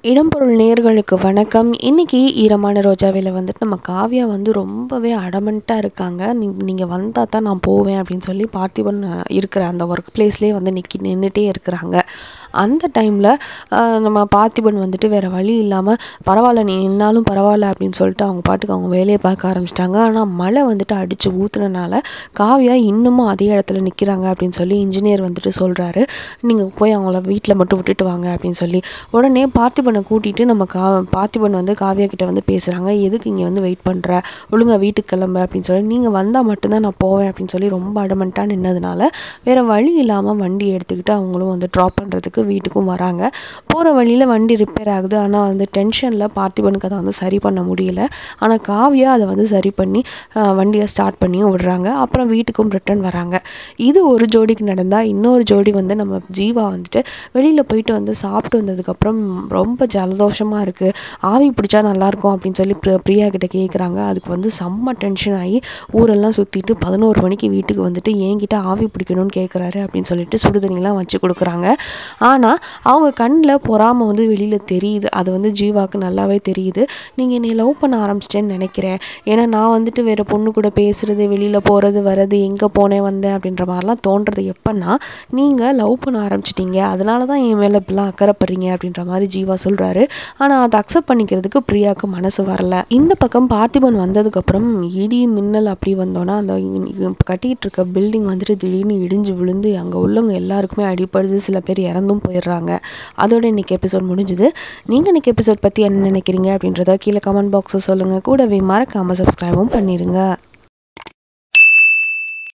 இடம்பொருள் நேயர்களுக்கு வணக்கம் இன்றைக்கி ஈரமான ரோஜாவில் வந்துட்டு நம்ம காவ்யா வந்து ரொம்பவே அடமெண்ட்டாக இருக்காங்க நீ நீங்கள் வந்தால் தான் நான் போவேன் அப்படின்னு சொல்லி பார்த்திபன் அஹ், இருக்கிற அந்த ஒர்க் பிளேஸ்லேயே வந்து நிற்கி நின்றுட்டே இருக்கிறாங்க அந்த டைமில் நம்ம பார்த்திபன் வந்துட்டு வேறு வழி இல்லாமல் பரவாயில்ல நீ நின்னாலும் பரவாயில்ல அப்படின்னு சொல்லிட்டு அவங்க பாட்டுக்கு அவங்க வேலையை பார்க்க ஆரம்பிச்சிட்டாங்க ஆனால் மழை வந்துட்டு அடித்து ஊற்றுனனால காவ்யா இன்னமும் அதே இடத்துல நிற்கிறாங்க அப்படின்னு சொல்லி இன்ஜினியர் வந்துட்டு சொல்கிறாரு நீங்கள் போய் அவங்கள வீட்டில் மட்டும் விட்டுட்டு வாங்க அப்படின்னு சொல்லி உடனே பார்த்திபனை கூட்டிகிட்டு நம்ம கா பார்த்திபன் வந்து காவ்யா கிட்ட வந்து பேசுகிறாங்க எதுக்கு இங்கே வந்து வெயிட் பண்ணுற ஒழுங்கா வீட்டுக்கு கிளம்பு அப்படின்னு சொல்லி நீங்கள் வந்தால் மட்டும்தான் நான் போவேன் அப்படின்னு சொல்லி ரொம்ப அடமெண்ட்டாக நின்னதுனால வேறு வழி இல்லாமல் வண்டி எடுத்துக்கிட்டு அவங்களும் வந்து ட்ராப் பண்ணுறதுக்கு வீட்டுக்கும் வராங்க போகிற வழியில் வண்டி ரிப்பேர் ஆகுது ஆனால் வந்து டென்ஷனில் பார்த்திபனுக்கு அதை வந்து சரி பண்ண முடியல ஆனால் காவ்யா அதை வந்து சரி பண்ணி ஆஹ், வண்டியை ஸ்டார்ட் பண்ணியும் விடுறாங்க அப்புறம் வீட்டுக்கும் ரிட்டர்ன் வராங்க இது ஒரு ஜோடிக்கு நடந்தால் இன்னொரு ஜோடி வந்து நம்ம ஜீவா வந்துட்டு வெளியில் போயிட்டு வந்து சாப்பிட்டு வந்ததுக்கப்புறம் ரொம்ப ஜலதோஷமாக இருக்குது ஆவி பிடிச்சா நல்லாயிருக்கும் அப்படின்னு சொல்லி பிர- பிரியா கிட்ட கேட்குறாங்க அதுக்கு வந்து செம்ம டென்ஷன் ஆகி ஊரெல்லாம் சுற்றிட்டு பதினோரு மணிக்கு வீட்டுக்கு வந்துட்டு என்கிட்ட ஆவி பிடிக்கணும்னு கேட்குறாரு அப்படின்னு சொல்லிட்டு சுடுதண்ணிலாம் வச்சு கொடுக்குறாங்க ஆனால் அவங்க கண்ணில் பொறாமை வந்து வெளியில் தெரியுது அது வந்து ஜீவாக்கு நல்லாவே தெரியுது நீங்கள் என்னை லவ் பண்ண ஆரம்பிச்சிட்டேன்னு நினைக்கிறேன் ஏன்னா நான் வந்துட்டு வேறு பொண்ணு கூட பேசுகிறது வெளியில் போகிறது வர்றது எங்கே போனேன் வந்தேன் அப்படின்ற மாதிரிலாம் தோன்றது எப்போன்னா நீங்கள் லவ் பண்ண ஆரம்பிச்சிட்டீங்க அதனால தான் என் மேலே இப்படிலாம் அக்கறைப்படுறீங்க அப்படின்ற மாதிரி ஜீவா சொல்கிறாரு ஆனால் அதை அக்செப்ட் பண்ணிக்கிறதுக்கு பிரியாவுக்கு மனசு வரல இந்த பக்கம் பார்த்திபன் வந்ததுக்கப்புறம் இடி மின்னல் அப்படி வந்தோன்னா அந்த இ- இ- கட்டிட்டு இருக்க பில்டிங் வந்துட்டு திடீர்னு இடிஞ்சு விழுந்து அங்கே உள்ளவங்க எல்லாருக்குமே அடிப்படுது சில பேர் இறந்தும் போயிடுறாங்க அதோட இன்னைக்கு எபிசோட் முடிஞ்சுது நீங்கள் இன்னைக்கு எபிசோட் பற்றி என்ன நினைக்கிறீங்க அப்படின்றத கீழே கமெண்ட் பாக்ஸில் சொல்லுங்கள் கூடவே மறக்காமல் சப்ஸ்கிரைபும் பண்ணிடுங்க